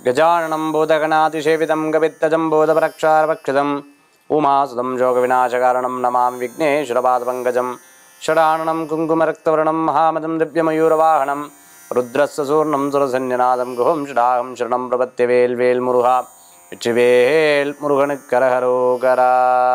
गजाननं भूतगणातिसेवितं गवित्तजम्बूतपरक्षारभक्षितम् उमासुतं शोकविनाशकारणं नमामि विघ्नेश्वरपादपङ्कजं षडाननं कुङ्कुमरक्तवर्णं महामदं दिव्यमयूरवाहनं रुद्रस्य सूर्णं सुरसन्यनादं गुहं षडाहं शरणं प्रपत्य வேல் வேல் முருகா வெற்றிவேல் முருகனுக்கரகரோகரா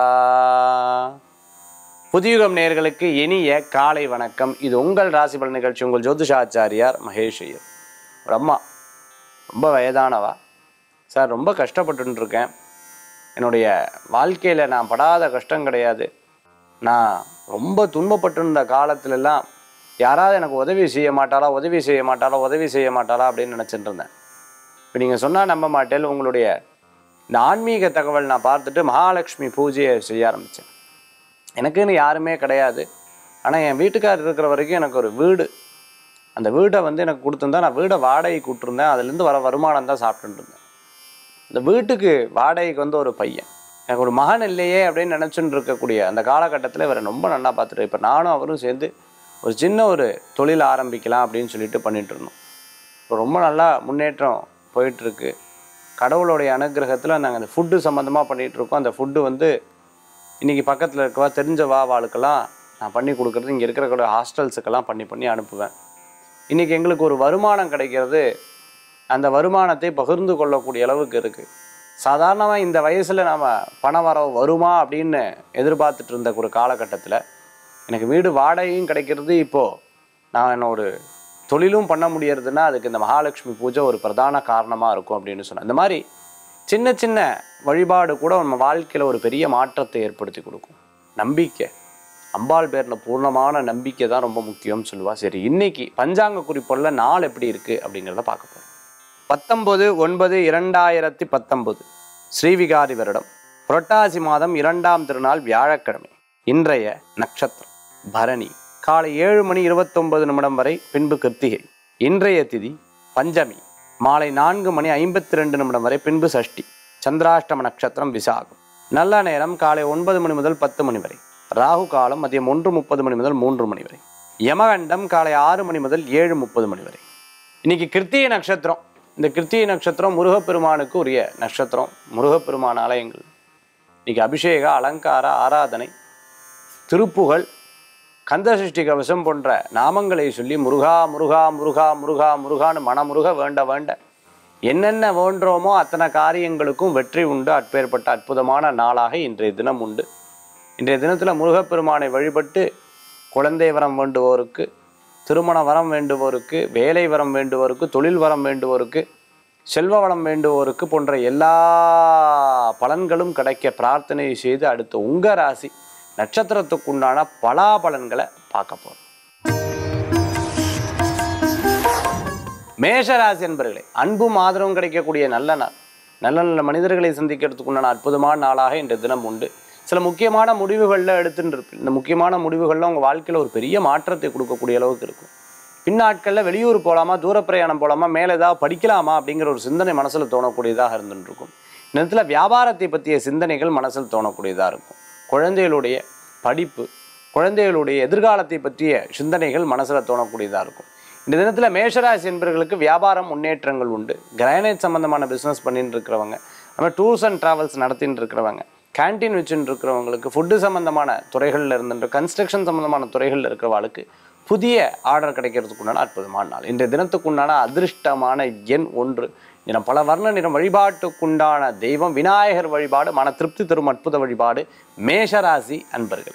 புதியுகம் நேயர்களுக்கு இனிய காலை வணக்கம் இது உங்கள் ராசி பலன் நிகழ்ச்சி உங்கள் ஜோதிஷாச்சாரியார் மகேஷ் ஐயர் ஒரு அம்மா ரொம்ப வயதானவா சார் ரொம்ப கஷ்டப்பட்டுட்டு இருக்கேன் என்னுடைய வாழ்க்கையில் நான் படாத கஷ்டம் கிடையாது நான் ரொம்ப துன்பப்பட்டிருந்த காலத்துலலாம் யாராவது எனக்கு உதவி செய்ய மாட்டாளா உதவி செய்ய மாட்டாளா உதவி செய்ய மாட்டாளா அப்படின்னு நினச்சிட்டு இருந்தேன் இப்போ நீங்கள் சொன்னால் நம்ப மாட்டேன் உங்களுடைய இந்த ஆன்மீக தகவல் நான் பார்த்துட்டு மகாலட்சுமி பூஜையை செய்ய ஆரம்பித்தேன் எனக்குன்னு யாருமே கிடையாது ஆனால் என் வீட்டுக்காரர் இருக்கிற வரைக்கும் எனக்கு ஒரு வீடு அந்த வீடை வந்து எனக்கு கொடுத்துருந்தா நான் வீடை வாடகைக்கு விட்டுருந்தேன் அதுலேருந்து வர வருமானம் தான் சாப்பிட்டுட்டு இருந்தேன் இந்த வீட்டுக்கு வாடகைக்கு வந்து ஒரு பையன் எனக்கு ஒரு மகன் இல்லையே அப்படின்னு நினச்சிட்டு இருக்கக்கூடிய அந்த காலகட்டத்தில் இவரை ரொம்ப நல்லா பார்த்துட்டு இப்போ நானும் அவரும் சேர்ந்து ஒரு சின்ன ஒரு தொழில் ஆரம்பிக்கலாம் அப்படின்னு சொல்லிட்டு பண்ணிட்டு இருந்தோம் இப்போ ரொம்ப நல்லா முன்னேற்றம் போயிட்டுருக்கு கடவுளுடைய அனுகிரகத்தில் நாங்கள் அந்த ஃபுட்டு சம்மந்தமாக பண்ணிகிட்டு இருக்கோம் அந்த ஃபுட்டு வந்து இன்றைக்கி பக்கத்தில் இருக்கவா தெரிஞ்ச வா வாளுக்கெல்லாம் நான் பண்ணி கொடுக்குறது இங்கே இருக்கிற ஹாஸ்டல்ஸுக்கெல்லாம் பண்ணி பண்ணி அனுப்புவேன் இன்றைக்கி எங்களுக்கு ஒரு வருமானம் கிடைக்கிறது அந்த வருமானத்தை பகிர்ந்து கொள்ளக்கூடிய அளவுக்கு இருக்குது சாதாரணமாக இந்த வயசில் நாம் பண வரவு வருமா அப்படின்னு எதிர்பார்த்துட்டு இருந்த ஒரு காலகட்டத்தில் எனக்கு வீடு வாடகையும் கிடைக்கிறது இப்போது நான் என்ன ஒரு தொழிலும் பண்ண முடியறதுன்னா அதுக்கு இந்த மகாலட்சுமி பூஜை ஒரு பிரதான காரணமாக இருக்கும் அப்படின்னு சொன்னேன் இந்த மாதிரி சின்ன சின்ன வழிபாடு கூட நம்ம வாழ்க்கையில் ஒரு பெரிய மாற்றத்தை ஏற்படுத்தி கொடுக்கும் நம்பிக்கை அம்பாள் பேரில் பூர்ணமான நம்பிக்கை தான் ரொம்ப முக்கியம்னு சொல்லுவா சரி இன்னைக்கு பஞ்சாங்க குறிப்புள்ள நாள் எப்படி இருக்குது அப்படிங்கிறத பார்க்க போகிறோம் பத்தொன்பது ஒன்பது இரண்டாயிரத்தி பத்தொன்பது ஸ்ரீவிகாரி வருடம் புரட்டாசி மாதம் இரண்டாம் திருநாள் வியாழக்கிழமை இன்றைய நட்சத்திரம் பரணி காலை ஏழு மணி இருபத்தொன்பது நிமிடம் வரை பின்பு கிருத்திகை இன்றைய திதி பஞ்சமி மாலை நான்கு மணி ஐம்பத்தி ரெண்டு நிமிடம் வரை பின்பு சஷ்டி சந்திராஷ்டம நட்சத்திரம் விசாகம் நல்ல நேரம் காலை ஒன்பது மணி முதல் பத்து மணி வரை ராகு காலம் மதியம் ஒன்று முப்பது மணி முதல் மூன்று மணி வரை யமகண்டம் காலை ஆறு மணி முதல் ஏழு முப்பது மணி வரை இன்னைக்கு கிருத்திகை நட்சத்திரம் இந்த கிருத்திகை நட்சத்திரம் முருகப்பெருமானுக்கு உரிய நட்சத்திரம் முருகப்பெருமான் ஆலயங்கள் இன்னைக்கு அபிஷேக அலங்கார ஆராதனை திருப்புகழ் கந்தசஷ்டி கவசம் போன்ற நாமங்களை சொல்லி முருகா முருகா முருகா முருகா முருகான்னு மனமுருக வேண்ட வேண்ட என்னென்ன வேண்டுறோமோ அத்தனை காரியங்களுக்கும் வெற்றி உண்டு அப்பேற்பட்ட அற்புதமான நாளாக இன்றைய தினம் உண்டு இன்றைய தினத்தில் முருகப்பெருமானை வழிபட்டு குழந்தை வரம் வேண்டுவோருக்கு திருமண வரம் வேண்டுவோருக்கு வேலை வரம் வேண்டுவோருக்கு தொழில் வரம் வேண்டுவோருக்கு செல்வ வளம் வேண்டுவோருக்கு போன்ற எல்லா பலன்களும் கிடைக்க பிரார்த்தனை செய்து அடுத்து உங்க ராசி நட்சத்திரத்துக்குண்டான பலாபலன்களை பார்க்க போறோம் மேஷராசி என்பர்களே அன்பும் ஆதரவும் கிடைக்கக்கூடிய நல்ல நாள் நல்ல நல்ல மனிதர்களை சந்திக்கிறதுக்குண்டான அற்புதமான நாளாக இன்றைய தினம் உண்டு சில முக்கியமான முடிவுகளில் எடுத்துட்டு இருப்பேன் இந்த முக்கியமான முடிவுகளில் உங்கள் வாழ்க்கையில் ஒரு பெரிய மாற்றத்தை கொடுக்கக்கூடிய அளவுக்கு இருக்கும் பின்னாட்களில் வெளியூர் போகலாமா தூர பிரயாணம் போகலாமா மேலே ஏதாவது படிக்கலாமா அப்படிங்கிற ஒரு சிந்தனை மனசில் தோணக்கூடியதாக இருந்துட்டு இருக்கும் இந்த நேரத்தில் வியாபாரத்தை பற்றிய சிந்தனைகள் மனசில் தோணக்கூடியதாக இருக்கும் குழந்தைகளுடைய படிப்பு குழந்தைகளுடைய எதிர்காலத்தை பற்றிய சிந்தனைகள் மனசில் தோணக்கூடியதாக இருக்கும் இந்த தினத்தில் மேஷராசி என்பவர்களுக்கு வியாபாரம் முன்னேற்றங்கள் உண்டு கிரானைட் சம்மந்தமான பிஸ்னஸ் பண்ணிட்டு இருக்கிறவங்க நம்ம டூர்ஸ் அண்ட் ட்ராவல்ஸ் நடத்திட்டு இருக்கிறவங்க கேன்டீன் வச்சுட்டு இருக்கிறவங்களுக்கு ஃபுட்டு சம்மந்தமான துறைகளில் இருந்துட்டு கன்ஸ்ட்ரக்ஷன் சம்மந்தமான துறைகளில் இருக்கிறவங்களுக்கு புதிய ஆர்டர் கிடைக்கிறதுக்குண்டான அற்புதமான நாள் இன்றைய தினத்துக்குண்டான அதிர்ஷ்டமான எண் ஒன்று என பல வர்ண நிறம் வழிபாட்டுக்குண்டான தெய்வம் விநாயகர் வழிபாடு மன திருப்தி தரும் அற்புத வழிபாடு மேஷராசி அன்பர்களே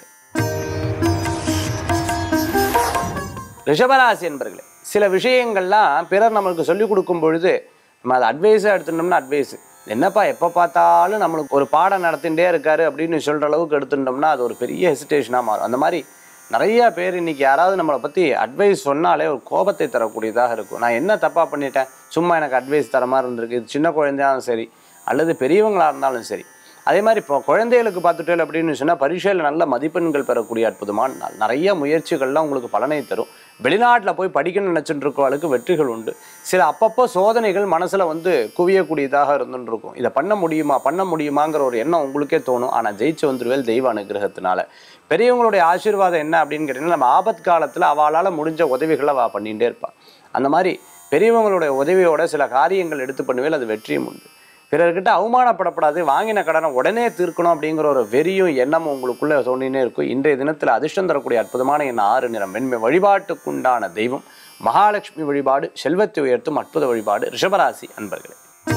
ரிஷபராசி என்பர்களே சில விஷயங்கள்லாம் பிறர் நம்மளுக்கு சொல்லிக் கொடுக்கும் பொழுது நம்ம அதை அட்வைஸாக எடுத்துட்டோம்னா அட்வைஸ் என்னப்பா எப்போ பார்த்தாலும் நம்மளுக்கு ஒரு பாடம் நடத்திகிட்டே இருக்காரு அப்படின்னு சொல்கிற அளவுக்கு எடுத்துட்டோம்னா அது ஒரு பெரிய ஹெசிடேஷனாக மாறும் அந்த மாதிரி நிறைய பேர் இன்னைக்கு யாராவது நம்மளை பற்றி அட்வைஸ் சொன்னாலே ஒரு கோபத்தை தரக்கூடியதாக இருக்கும் நான் என்ன தப்பாக பண்ணிட்டேன் சும்மா எனக்கு அட்வைஸ் தர மாதிரி இருந்திருக்கு இது சின்ன குழந்தையாலும் சரி அல்லது பெரியவங்களாக இருந்தாலும் சரி அதே மாதிரி இப்போ குழந்தைகளுக்கு பார்த்துட்டேன் அப்படின்னு சொன்னால் பரீட்சையில் நல்ல மதிப்பெண்கள் பெறக்கூடிய அற்புதமான நாள் நிறைய முயற்சிகள்லாம் உங்களுக்கு பலனை தரும் வெளிநாட்டில் போய் படிக்கணும்னு நினச்சிட்டு இருக்கவளுக்கு வெற்றிகள் உண்டு சில அப்பப்போ சோதனைகள் மனசில் வந்து குவியக்கூடியதாக இருந்துட்டு இருக்கும் இதை பண்ண முடியுமா பண்ண முடியுமாங்கிற ஒரு எண்ணம் உங்களுக்கே தோணும் ஆனால் ஜெயிச்சு வந்துருவேல் தெய்வ அனுகிரகத்தினால பெரியவங்களுடைய ஆசீர்வாதம் என்ன அப்படின்னு கேட்டிங்கன்னா நம்ம ஆபத் காலத்தில் அவளால் முடிஞ்ச உதவிகளை அவள் பண்ணிகிட்டே இருப்பாள் அந்த மாதிரி பெரியவங்களுடைய உதவியோட சில காரியங்கள் எடுத்து பண்ணுவேல் அது வெற்றியும் உண்டு பிறர்கிட்ட அவமானப்படப்படாது வாங்கின கடனை உடனே தீர்க்கணும் அப்படிங்கிற ஒரு வெறியும் எண்ணமும் உங்களுக்குள்ள தோண்டினே இருக்கும் இன்றைய தினத்தில் அதிர்ஷ்டம் தரக்கூடிய அற்புதமான என் ஆறு நிறம் வெண்மை வழிபாட்டுக்குண்டான தெய்வம் மகாலட்சுமி வழிபாடு செல்வத்தை உயர்த்தும் அற்புத வழிபாடு ரிஷபராசி அன்பர்களே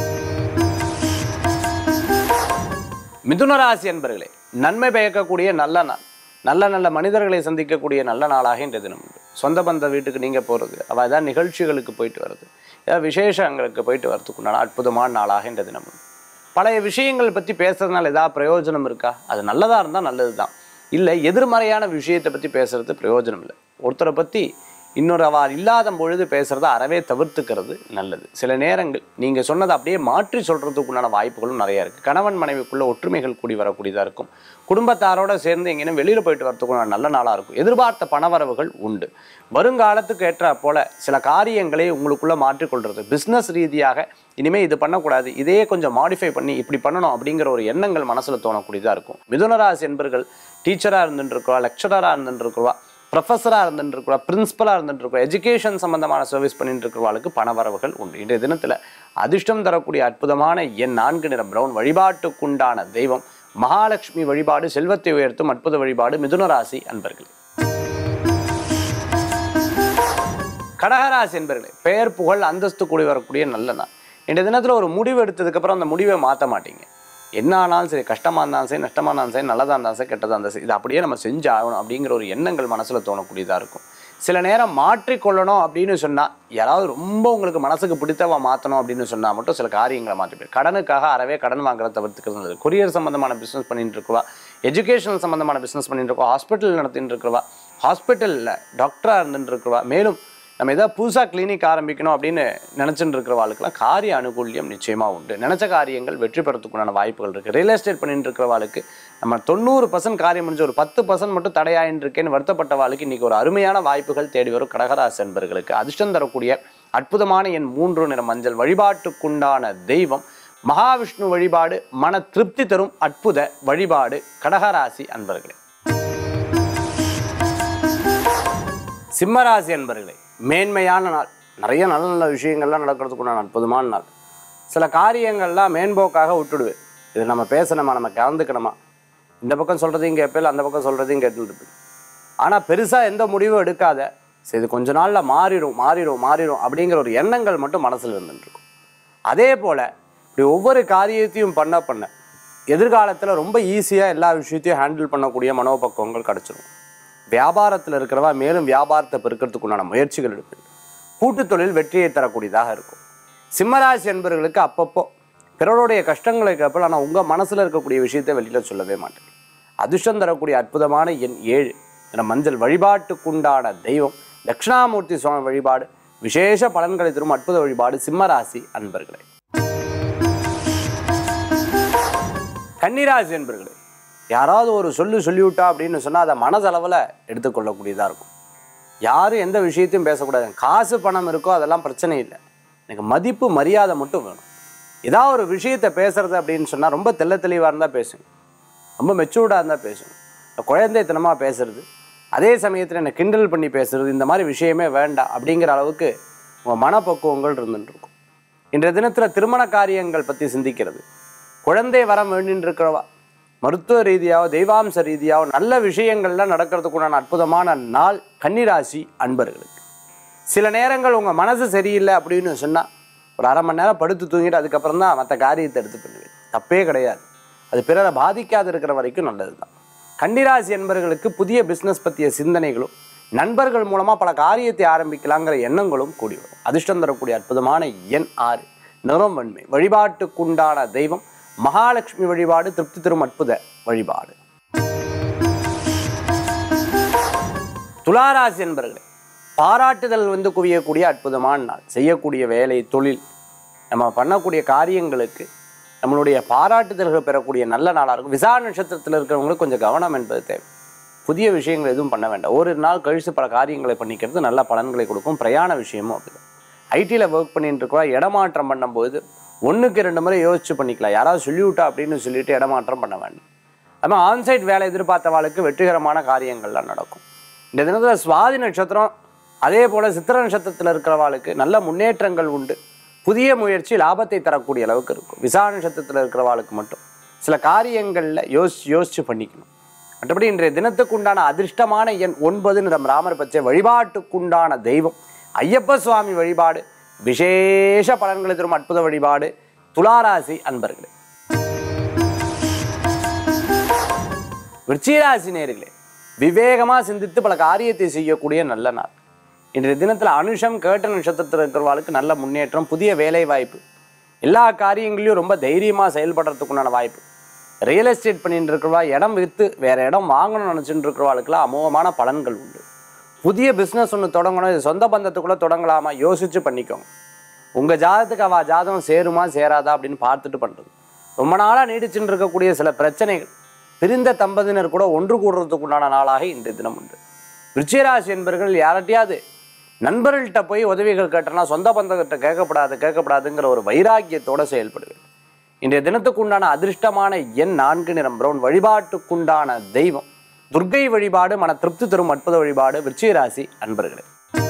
மிதுன ராசி அன்பர்களே நன்மை பயக்கக்கூடிய நல்ல நாள் நல்ல நல்ல மனிதர்களை சந்திக்கக்கூடிய நல்ல நாளாக இன்றைய தினம் உண்டு சொந்த பந்த வீட்டுக்கு நீங்கள் போகிறது அவள் ஏதாவது நிகழ்ச்சிகளுக்கு போயிட்டு வர்றது ஏதாவது விசேஷங்களுக்கு போயிட்டு வரதுக்குண்டான அற்புதமான நாளாக இன்றைய தினம் உண்டு பழைய விஷயங்கள் பற்றி பேசுறதுனால ஏதாவது பிரயோஜனம் இருக்கா அது நல்லதாக இருந்தால் நல்லது தான் இல்லை எதிர்மறையான விஷயத்தை பற்றி பேசுறது பிரயோஜனம் இல்லை ஒருத்தரை பற்றி இன்னொரு அவர் இல்லாத பொழுது பேசுறத அறவே தவிர்த்துக்கிறது நல்லது சில நேரங்கள் நீங்கள் சொன்னதை அப்படியே மாற்றி சொல்கிறதுக்குண்டான வாய்ப்புகளும் நிறைய இருக்குது கணவன் மனைவிக்குள்ள ஒற்றுமைகள் கூடி வரக்கூடியதாக இருக்கும் குடும்பத்தாரோட சேர்ந்து எங்கேயும் வெளியில் போயிட்டு வரதுக்குண்டான நல்ல நாளாக இருக்கும் எதிர்பார்த்த பணவரவுகள் உண்டு வருங்காலத்துக்கு ஏற்ற போல சில காரியங்களை உங்களுக்குள்ள மாற்றிக்கொள்றது பிஸ்னஸ் ரீதியாக இனிமேல் இது பண்ணக்கூடாது இதையே கொஞ்சம் மாடிஃபை பண்ணி இப்படி பண்ணணும் அப்படிங்கிற ஒரு எண்ணங்கள் மனசில் தோணக்கூடியதாக இருக்கும் மிதுனராசி என்பர்கள் டீச்சராக இருந்துட்டு இருக்கிறவா லெக்சரராக இருந்துட்டு இருக்கிறவா ப்ரொஃபஸராக இருந்துட்டு இருக்கிறவா பிரின்சிபலாக இருந்துட்டு இருக்கிறவா எஜுகேஷன் சம்பந்தமான சர்வீஸ் பண்ணிட்டு இருக்கிறவாளுக்கு பணவரவுகள் உண்டு இன்றைய தினத்தில் அதிர்ஷ்டம் தரக்கூடிய அற்புதமான என் நான்கு நிற பிரவுன் வழிபாட்டுக்குண்டான தெய்வம் மகாலட்சுமி வழிபாடு செல்வத்தை உயர்த்தும் அற்புத வழிபாடு மிதுனராசி அன்பர்களே கடகராசி என்பர்களே பெயர் புகழ் அந்தஸ்து கூடி வரக்கூடிய நல்ல நாள் இன்றைய தினத்தில் ஒரு முடிவு எடுத்ததுக்கப்புறம் அந்த முடிவை மாற்ற மாட்டீங்க என்ன ஆனாலும் சரி கஷ்டமாக இருந்தாலும் சரி நஷ்டமாக இருந்தாலும் சரி நல்லதாக இருந்தாலும் சரி கெட்டதாக இருந்தாலும் சரி இது அப்படியே நம்ம செஞ்சு ஆகணும் அப்படிங்கிற ஒரு எண்ணங்கள் மனசில் தோணக்கூடியதாக இருக்கும் சில நேரம் மாற்றிக்கொள்ளணும் அப்படின்னு சொன்னால் யாராவது ரொம்ப உங்களுக்கு மனசுக்கு பிடித்தவா மாற்றணும் அப்படின்னு சொன்னால் மட்டும் சில காரியங்களை மாற்றிப்போம் கடனுக்காக அறவே கடன் வாங்குறத தவிர்த்துக்கிறது நல்லது கொரியர் சம்மந்தமான பிஸ்னஸ் பண்ணிட்டு இருக்கவா எஜுகேஷனல் சம்மந்தமான பிஸ்னஸ் பண்ணிட்டு இருக்கவா ஹாஸ்பிட்டல் நடத்திட்டு இருக்கிறவா ஹாஸ்பிட்டலில் டாக்டராக இருந்துட்டு இருக்கிறவா மேலும் நம்ம ஏதாவது புதுசாக கிளினிக் ஆரம்பிக்கணும் அப்படின்னு நினச்சிட்டு இருக்கிறவாளுக்கெல்லாம் காரிய அனுகூல்யம் நிச்சயமாக உண்டு நினச்ச காரியங்கள் வெற்றி பெறத்துக்குண்டான வாய்ப்புகள் இருக்குது ரியல் எஸ்டேட் பண்ணிட்டு இருக்கிறவாளுக்கு நம்ம தொண்ணூறு பர்சன்ட் காரியம் முடிஞ்சு ஒரு பத்து பர்சன்ட் மட்டும் தடையாயின்னு இருக்கேன்னு வருத்தப்பட்ட வாழ்க்கை இன்றைக்கி ஒரு அருமையான வாய்ப்புகள் தேடி வரும் கடகராசி என்பர்களுக்கு அதிர்ஷ்டம் தரக்கூடிய அற்புதமான என் மூன்று நிற மஞ்சள் வழிபாட்டுக்குண்டான தெய்வம் மகாவிஷ்ணு வழிபாடு மன திருப்தி தரும் அற்புத வழிபாடு கடகராசி அன்பர்களே சிம்மராசி அன்பர்களே மேன்மையான நாள் நிறைய நல்ல நல்ல விஷயங்கள்லாம் நடக்கிறதுக்குண்டான அற்புதமான நாள் சில காரியங்கள்லாம் மேம்போக்காக விட்டுடுவேன் இது நம்ம பேசணுமா நம்ம கலந்துக்கணுமா இந்த பக்கம் சொல்கிறதையும் கேட்பேன் அந்த பக்கம் சொல்கிறதையும் கேட்டுட்டு இருப்பேன் ஆனால் பெருசாக எந்த முடிவும் எடுக்காத சரி இது கொஞ்ச நாளில் மாறிடும் மாறிடும் மாறிடும் அப்படிங்கிற ஒரு எண்ணங்கள் மட்டும் மனசில் இருந்துட்டு இருக்கும் அதே போல் இப்படி ஒவ்வொரு காரியத்தையும் பண்ண பண்ண எதிர்காலத்தில் ரொம்ப ஈஸியாக எல்லா விஷயத்தையும் ஹேண்டில் பண்ணக்கூடிய மனோபக்குவங்கள் கிடச்சிரும் வியாபாரத்தில் இருக்கிறவா மேலும் வியாபாரத்தை பெருக்கிறதுக்கு உண்டான முயற்சிகள் எடுப்பீங்க கூட்டுத் தொழில் வெற்றியை தரக்கூடியதாக இருக்கும் சிம்மராசி என்பவர்களுக்கு அப்பப்போ பிறருடைய கஷ்டங்களை கேட்பேன் ஆனால் உங்கள் மனசில் இருக்கக்கூடிய விஷயத்தை வெளியில் சொல்லவே மாட்டேன் அதிர்ஷ்டம் தரக்கூடிய அற்புதமான எண் ஏழு என மஞ்சள் வழிபாட்டுக்குண்டான தெய்வம் தட்சிணாமூர்த்தி சுவாமி வழிபாடு விசேஷ பலன்களை தரும் அற்புத வழிபாடு சிம்மராசி அன்பர்களே கன்னிராசி என்பர்களே யாராவது ஒரு சொல்லு சொல்லிவிட்டா அப்படின்னு சொன்னால் அதை மனதளவில் எடுத்துக்கொள்ளக்கூடியதாக இருக்கும் யாரும் எந்த விஷயத்தையும் பேசக்கூடாது காசு பணம் இருக்கோ அதெல்லாம் பிரச்சனை இல்லை எனக்கு மதிப்பு மரியாதை மட்டும் வேணும் ஏதாவது ஒரு விஷயத்தை பேசுறது அப்படின்னு சொன்னால் ரொம்ப தெள்ள தெளிவாக இருந்தால் பேசுங்க ரொம்ப மெச்சூர்டாக இருந்தால் பேசணும் இந்த குழந்தைத்தனமாக பேசுறது அதே சமயத்தில் என்னை கிண்டல் பண்ணி பேசுறது இந்த மாதிரி விஷயமே வேண்டாம் அப்படிங்கிற அளவுக்கு உங்கள் மனப்பக்குவங்கள் இருந்துட்டு இருக்கும் இன்றைய தினத்தில் திருமண காரியங்கள் பற்றி சிந்திக்கிறது குழந்தை வரம் வேண்டின்னு இருக்கிறவா மருத்துவ ரீதியாவோ தெய்வாம்ச ரீதியாவோ நல்ல விஷயங்கள்லாம் நடக்கிறதுக்குண்டான அற்புதமான நாள் கன்னிராசி அன்பர்களுக்கு சில நேரங்கள் உங்கள் மனசு சரியில்லை அப்படின்னு சொன்னால் ஒரு அரை மணி நேரம் படுத்து தூங்கிட்டு அதுக்கப்புறம் தான் மற்ற காரியத்தை எடுத்து பண்ணுவேன் தப்பே கிடையாது அது பிறரை பாதிக்காது இருக்கிற வரைக்கும் நல்லது தான் கன்னிராசி என்பர்களுக்கு புதிய பிஸ்னஸ் பற்றிய சிந்தனைகளும் நண்பர்கள் மூலமாக பல காரியத்தை ஆரம்பிக்கலாங்கிற எண்ணங்களும் கூடி வரும் அதிர்ஷ்டம் தரக்கூடிய அற்புதமான எண் ஆறு நிறம் வன்மை வழிபாட்டுக்குண்டான தெய்வம் மகாலட்சுமி வழிபாடு திருப்தி தரும் அற்புத வழிபாடு துளாராசி என்பர்களே பாராட்டுதல் வந்து குவியக்கூடிய அற்புதமான நாள் செய்யக்கூடிய வேலை தொழில் நம்ம பண்ணக்கூடிய காரியங்களுக்கு நம்மளுடைய பாராட்டுதல்கள் பெறக்கூடிய நல்ல நாளாக இருக்கும் விசா நட்சத்திரத்தில் இருக்கிறவங்களுக்கு கொஞ்சம் கவனம் என்பது தேவை புதிய விஷயங்கள் எதுவும் பண்ண வேண்டாம் ஒரு நாள் கழித்து பல காரியங்களை பண்ணிக்கிறது நல்ல பலன்களை கொடுக்கும் பிரயாண விஷயமும் அப்படிதான் ஐடியில் ஒர்க் பண்ணிட்டு இருக்கோம் இடமாற்றம் பண்ணும்போது ஒன்றுக்கு ரெண்டு முறை யோசிச்சு பண்ணிக்கலாம் யாராவது சொல்லிவிட்டா அப்படின்னு சொல்லிட்டு இடமாற்றம் பண்ண வேண்டாம் அதுமாதிரி ஆன்சைட் வேலை எதிர்பார்த்தவாளுக்கு வெற்றிகரமான காரியங்கள்லாம் நடக்கும் இந்த தினத்தில் சுவாதி நட்சத்திரம் அதே போல் சித்திர நட்சத்திரத்தில் இருக்கிறவாளுக்கு நல்ல முன்னேற்றங்கள் உண்டு புதிய முயற்சி லாபத்தை தரக்கூடிய அளவுக்கு இருக்கும் விசா நட்சத்திரத்தில் இருக்கிறவாளுக்கு மட்டும் சில காரியங்களில் யோசிச்சு யோசிச்சு பண்ணிக்கணும் மற்றபடி இன்றைய தினத்துக்கு உண்டான அதிர்ஷ்டமான எண் ஒன்பது நிறம் ராமர் பச்சை வழிபாட்டுக்குண்டான தெய்வம் ஐயப்ப சுவாமி வழிபாடு விசேஷ பலன்களை தரும் அற்புத வழிபாடு துளாராசி அன்பர்களே விருச்சிகராசி நேர்களே விவேகமாக சிந்தித்து பல காரியத்தை செய்யக்கூடிய நல்ல நாள் இன்றைய தினத்தில் அனுஷம் கேட்ட நட்சத்திரத்தில் இருக்கிறவாளுக்கு நல்ல முன்னேற்றம் புதிய வேலை வாய்ப்பு எல்லா காரியங்களையும் ரொம்ப தைரியமாக செயல்படுறதுக்குண்டான வாய்ப்பு ரியல் எஸ்டேட் பண்ணிட்டு இருக்கிறவா இடம் விற்று வேற இடம் வாங்கணும்னு நினச்சிட்டு இருக்கிறவாளுக்குலாம் அமோகமான பலன்கள் உண்டு புதிய பிஸ்னஸ் ஒன்று தொடங்கணும் இது சொந்த பந்தத்துக்குள்ளே தொடங்கலாமா யோசிச்சு பண்ணிக்கோங்க உங்கள் ஜாதகத்துக்கு அவள் ஜாதகம் சேருமா சேராதா அப்படின்னு பார்த்துட்டு பண்ணுறது ரொம்ப நாளாக நீடிச்சுட்டு இருக்கக்கூடிய சில பிரச்சனைகள் பிரிந்த தம்பதியினர் கூட ஒன்று கூடுறதுக்கு உண்டான நாளாக இன்றைய தினம் உண்டு விருச்சிகராசி என்பர்கள் யார்கிட்டயாவது நண்பர்கள்ட்ட போய் உதவிகள் கேட்டனா சொந்த பந்தங்கிட்ட கேட்கப்படாது கேட்கப்படாதுங்கிற ஒரு வைராக்கியத்தோட செயல்படுவேன் இன்றைய தினத்துக்கு உண்டான அதிர்ஷ்டமான எண் நான்கு நிறம் பிரவுன் வழிபாட்டுக்குண்டான தெய்வம் துர்க்கை வழிபாடு மன திருப்தி தரும் அற்புத வழிபாடு விருச்சிகராசி அன்பர்களே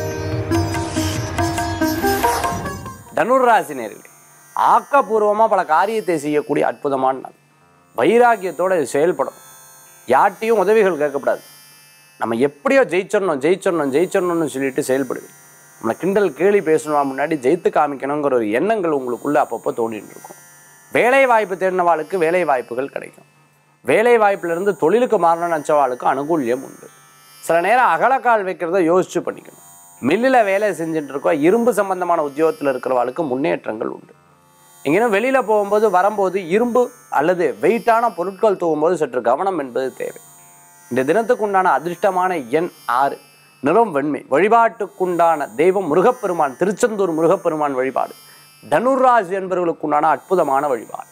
தனுர் ராசி நேர்களே ஆக்கப்பூர்வமாக பல காரியத்தை செய்யக்கூடிய அற்புதமான நாள் வைராக்கியத்தோட இது செயல்படும் யார்ட்டையும் உதவிகள் கேட்கக்கூடாது நம்ம எப்படியோ ஜெயிச்சிடணும் ஜெயிச்சிடணும் ஜெயிச்சிடணும்னு சொல்லிட்டு செயல்படுவேன் நம்மளை கிண்டல் கேலி பேசணும் முன்னாடி ஜெயித்து காமிக்கணுங்கிற ஒரு எண்ணங்கள் உங்களுக்குள்ள அப்பப்போ தோண்டிட்டு இருக்கும் வேலை வாய்ப்பு தேடினவாளுக்கு வேலை வாய்ப்புகள் கிடைக்கும் வேலை வாய்ப்பிலிருந்து தொழிலுக்கு மாறணும்னு நினச்சவாளுக்கு அனுகூல்யம் உண்டு சில நேரம் அகலக்கால் வைக்கிறத யோசிச்சு பண்ணிக்கணும் மில்லில் வேலை செஞ்சுட்டு இருக்கோம் இரும்பு சம்பந்தமான உத்தியோகத்தில் இருக்கிறவாளுக்கு முன்னேற்றங்கள் உண்டு எங்கேயும் வெளியில் போகும்போது வரும்போது இரும்பு அல்லது வெயிட்டான பொருட்கள் தூவும்போது சற்று கவனம் என்பது தேவை இந்த தினத்துக்கு உண்டான அதிர்ஷ்டமான எண் ஆறு நிறம் வெண்மை வழிபாட்டுக்குண்டான தெய்வம் முருகப்பெருமான் திருச்செந்தூர் முருகப்பெருமான் வழிபாடு தனுராசி என்பவர்களுக்குண்டான அற்புதமான வழிபாடு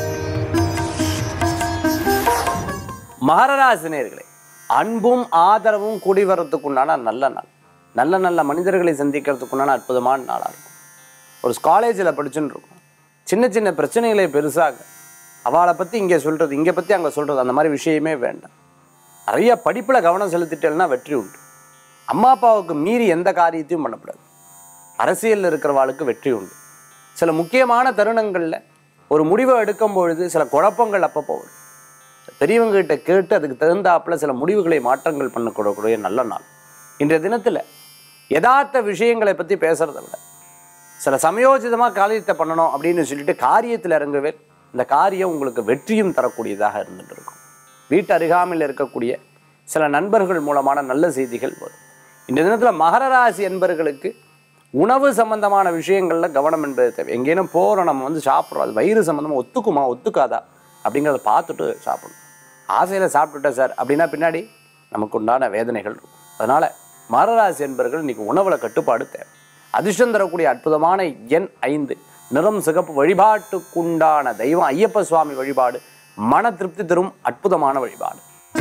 மகரராசினியர்களே அன்பும் ஆதரவும் கூடி வர்றதுக்குண்டான நல்ல நாள் நல்ல நல்ல மனிதர்களை சந்திக்கிறதுக்குண்டான அற்புதமான நாளாக இருக்கும் ஒரு காலேஜில் படிச்சுன்னு இருக்கும் சின்ன சின்ன பிரச்சனைகளை பெருசாக அவளை பற்றி இங்கே சொல்கிறது இங்கே பற்றி அங்கே சொல்கிறது அந்த மாதிரி விஷயமே வேண்டாம் நிறைய படிப்பில் கவனம் செலுத்திட்டேன்னா வெற்றி உண்டு அம்மா அப்பாவுக்கு மீறி எந்த காரியத்தையும் பண்ணக்கூடாது அரசியலில் இருக்கிறவாளுக்கு வெற்றி உண்டு சில முக்கியமான தருணங்களில் ஒரு முடிவை எடுக்கும் பொழுது சில குழப்பங்கள் அப்பப்போ வரும் பெரியவங்க கிட்ட கேட்டு அதுக்கு தகுந்தாப்புல சில முடிவுகளை மாற்றங்கள் பண்ணக்கூடக்கூடிய நல்ல நாள் இன்றைய தினத்தில் யதார்த்த விஷயங்களை பற்றி பேசுறதை விட சில சமயோஜிதமாக காரியத்தை பண்ணணும் அப்படின்னு சொல்லிட்டு காரியத்தில் இறங்கவே இந்த காரியம் உங்களுக்கு வெற்றியும் தரக்கூடியதாக இருந்துட்டு இருக்கும் வீட்டு அருகாமையில் இருக்கக்கூடிய சில நண்பர்கள் மூலமான நல்ல செய்திகள் வரும் இந்த தினத்தில் மகர ராசி என்பர்களுக்கு உணவு சம்பந்தமான விஷயங்களில் கவனம் என்பது தேவை எங்கேனும் போகிறோம் நம்ம வந்து சாப்பிட்றோம் அது வயிறு சம்மந்தமாக ஒத்துக்குமா ஒத்துக்காதா அப்படிங்கிறத பார்த்துட்டு சாப்பிடணும் ஆசையில் சாப்பிட்டுட்டேன் சார் அப்படின்னா பின்னாடி நமக்கு உண்டான வேதனைகள் இருக்கும் அதனால் மகராசி என்பர்கள் இன்னைக்கு உணவில் கட்டுப்பாடு தேவை அதிர்ஷ்டம் தரக்கூடிய அற்புதமான எண் ஐந்து நிறம் சிகப்பு வழிபாட்டுக்குண்டான தெய்வம் ஐயப்ப சுவாமி வழிபாடு மன திருப்தி தரும் அற்புதமான வழிபாடு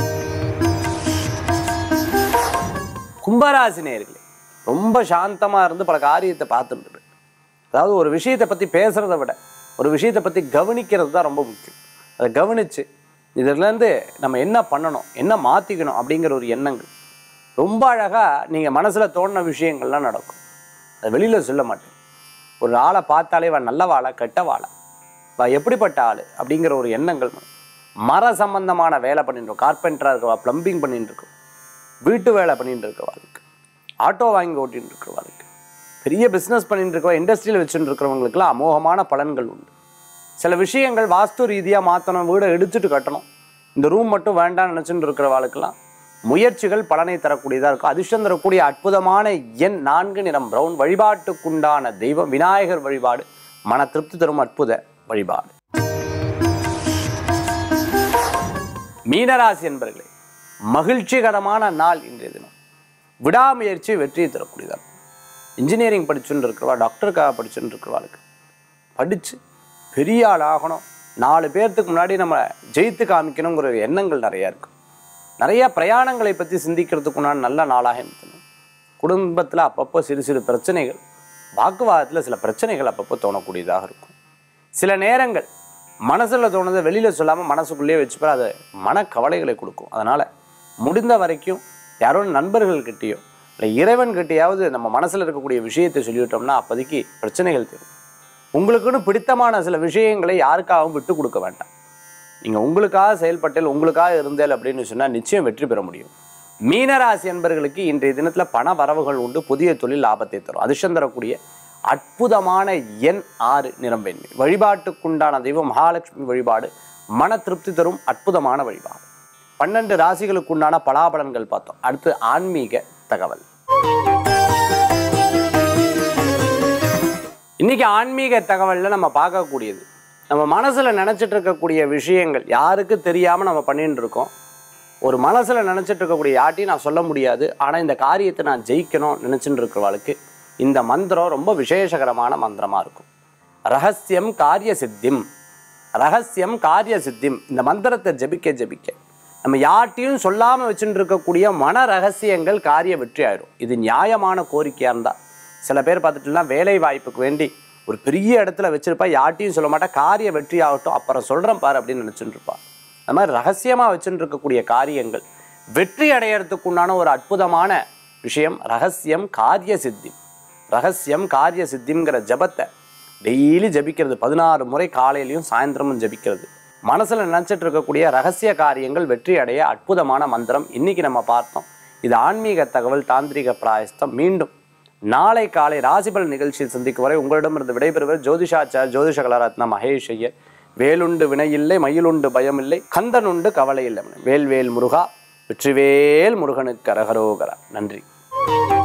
கும்பராசி நேயர்களே ரொம்ப சாந்தமாக இருந்து பல காரியத்தை பார்த்துட்டு இருக்கு. அதாவது ஒரு விஷயத்தை பற்றி பேசுகிறத விட ஒரு விஷயத்தை பற்றி கவனிக்கிறது தான் ரொம்ப முக்கியம் அதை கவனித்து இதுலேருந்து நம்ம என்ன பண்ணணும் என்ன மாற்றிக்கணும் அப்படிங்கிற ஒரு எண்ணங்கள் ரொம்ப அழகாக நீங்கள் மனசில் தோணின விஷயங்கள்லாம் நடக்கும் அதை வெளியில் சொல்ல மாட்டேன் ஒரு ஆளை பார்த்தாலே வா நல்லவாளா கெட்டவாளா வா எப்படிப்பட்ட ஆள் அப்படிங்கிற ஒரு எண்ணங்கள் வரும். மர சம்பந்தமான வேலை பண்ணிட்டு இருக்கோம் கார்பெண்டராக இருக்கவா ப்ளம்பிங் பண்ணிட்டு இருக்கோம் வீட்டு வேலை பண்ணிட்டு இருக்கவாளுக்கு ஆட்டோ வாங்கி ஓட்டின்னு இருக்கிறவாளுக்கு பெரிய பிஸ்னஸ் பண்ணிட்டு இருக்கவா இண்டஸ்ட்ரியில் வச்சுட்டு இருக்கிறவங்களுக்குலாம் அமோகமான பலன்கள் உண்டு சில விஷயங்கள் வாஸ்து ரீதியாக மாற்றணும் வீடை எடுத்துட்டு கட்டணும் இந்த ரூம் மட்டும் வேண்டாம்னு நினச்சிட்டு இருக்கிறவாளுக்கெல்லாம் முயற்சிகள் பலனை தரக்கூடியதாக இருக்கும் அதிர்ஷ்டம் தரக்கூடிய அற்புதமான எண் நான்கு நிறம் பிரவுன் வழிபாட்டுக்குண்டான தெய்வம் விநாயகர் வழிபாடு மன திருப்தி தரும் அற்புத வழிபாடு மீனராசி என்பர்களே மகிழ்ச்சிகரமான நாள் இன்றைய தினம் விடாமுயற்சி வெற்றியை தரக்கூடியதாக இருக்கும். இன்ஜினியரிங் படிச்சுன்னு இருக்கிறவா டாக்டருக்காக படிச்சுன்னு இருக்கிறவாளுக்கு படித்து பெரிய ஆள் ஆகணும் நாலு பேர்த்துக்கு முன்னாடி நம்ம ஜெயித்து காமிக்கணுங்கிற ஒரு எண்ணங்கள் நிறையா இருக்கும் நிறைய பிரயாணங்களை பற்றி சிந்திக்கிறதுக்குண்டான நல்ல நாளாக இருந்தது குடும்பத்தில் அப்பப்போ சிறு சிறு பிரச்சனைகள் வாக்குவாதத்தில் சில பிரச்சனைகள் அப்பப்போ தோணக்கூடியதாக இருக்கும் சில நேரங்கள் மனசில் தோணுதை வெளியில் சொல்லாமல் மனசுக்குள்ளேயே வச்சுப்பா அது மனக்கவலைகளை கொடுக்கும் அதனால் முடிந்த வரைக்கும் யாரோ நண்பர்கள்கிட்டயோ இல்லை இறைவன்கிட்டயாவது நம்ம மனசில் இருக்கக்கூடிய விஷயத்தை சொல்லிவிட்டோம்னா அப்போதைக்கு பிரச்சனைகள் தீரும் உங்களுக்குன்னு பிடித்தமான சில விஷயங்களை யாருக்காகவும் விட்டு கொடுக்க வேண்டாம் நீங்கள் உங்களுக்காக செயல்பட்டேல் உங்களுக்காக இருந்தேல் அப்படின்னு சொன்னால் நிச்சயம் வெற்றி பெற முடியும் மீனராசி என்பர்களுக்கு இன்றைய தினத்தில் பண வரவுகள் உண்டு புதிய தொழில் லாபத்தை தரும் அதிர்ஷ்டம் தரக்கூடிய அற்புதமான எண் ஆறு நிறம் வெண்மை வழிபாட்டுக்குண்டான தெய்வம் மகாலட்சுமி வழிபாடு மன திருப்தி தரும் அற்புதமான வழிபாடு பன்னெண்டு ராசிகளுக்குண்டான பலாபலன்கள் பார்த்தோம் அடுத்து ஆன்மீக தகவல் இன்னைக்கு ஆன்மீக தகவலில் நம்ம பார்க்கக்கூடியது நம்ம மனசில் நினச்சிட்டு இருக்கக்கூடிய விஷயங்கள் யாருக்கு தெரியாமல் நம்ம பண்ணிட்டு இருக்கோம் ஒரு மனசில் நினச்சிட்டு இருக்கக்கூடிய யார்ட்டையும் நான் சொல்ல முடியாது ஆனால் இந்த காரியத்தை நான் ஜெயிக்கணும் நினச்சிட்டு இருக்கிறவளுக்கு இந்த மந்திரம் ரொம்ப விசேஷகரமான மந்திரமாக இருக்கும் ரகசியம் காரிய சித்திம் ரகசியம் காரிய சித்திம் இந்த மந்திரத்தை ஜபிக்க ஜபிக்க நம்ம யார்ட்டையும் சொல்லாமல் வச்சுட்டு இருக்கக்கூடிய மன ரகசியங்கள் காரிய வெற்றி ஆயிடும் இது நியாயமான கோரிக்கையாக இருந்தால் சில பேர் பார்த்துட்டுனா வேலை வாய்ப்புக்கு வேண்டி ஒரு பெரிய இடத்துல வச்சிருப்பா யார்ட்டையும் சொல்ல மாட்டா காரிய வெற்றி ஆகட்டும் அப்புறம் சொல்கிறேன் பாரு அப்படின்னு நினச்சிட்டு இருப்பா அது மாதிரி ரகசியமாக வச்சுட்டு இருக்கக்கூடிய காரியங்கள் வெற்றி அடையறதுக்குண்டான ஒரு அற்புதமான விஷயம் ரகசியம் காரிய சித்தி ரகசியம் காரிய சித்திங்கிற ஜபத்தை டெய்லி ஜபிக்கிறது பதினாறு முறை காலையிலையும் சாயந்தரமும் ஜபிக்கிறது மனசில் நினச்சிட்டு இருக்கக்கூடிய ரகசிய காரியங்கள் வெற்றி அடைய அற்புதமான மந்திரம் இன்னைக்கு நம்ம பார்த்தோம் இது ஆன்மீக தகவல் தாந்திரிக பிராயஸ்தம் மீண்டும் நாளை காலை ராசிபல் நிகழ்ச்சியில் சந்திக்கும் வரை உங்களிடமிருந்து விடைபெறுவர் ஜோதிஷாச்சார் ஜோதிஷ கலரத்ன மகேஷ் ஐயர் வேலுண்டு வினையில்லை மயிலுண்டு பயமில்லை கந்தனுண்டு கவலை இல்லை வேல் வேல் முருகா வெற்றிவேல் முருகனுக்கு அரகரோகரா நன்றி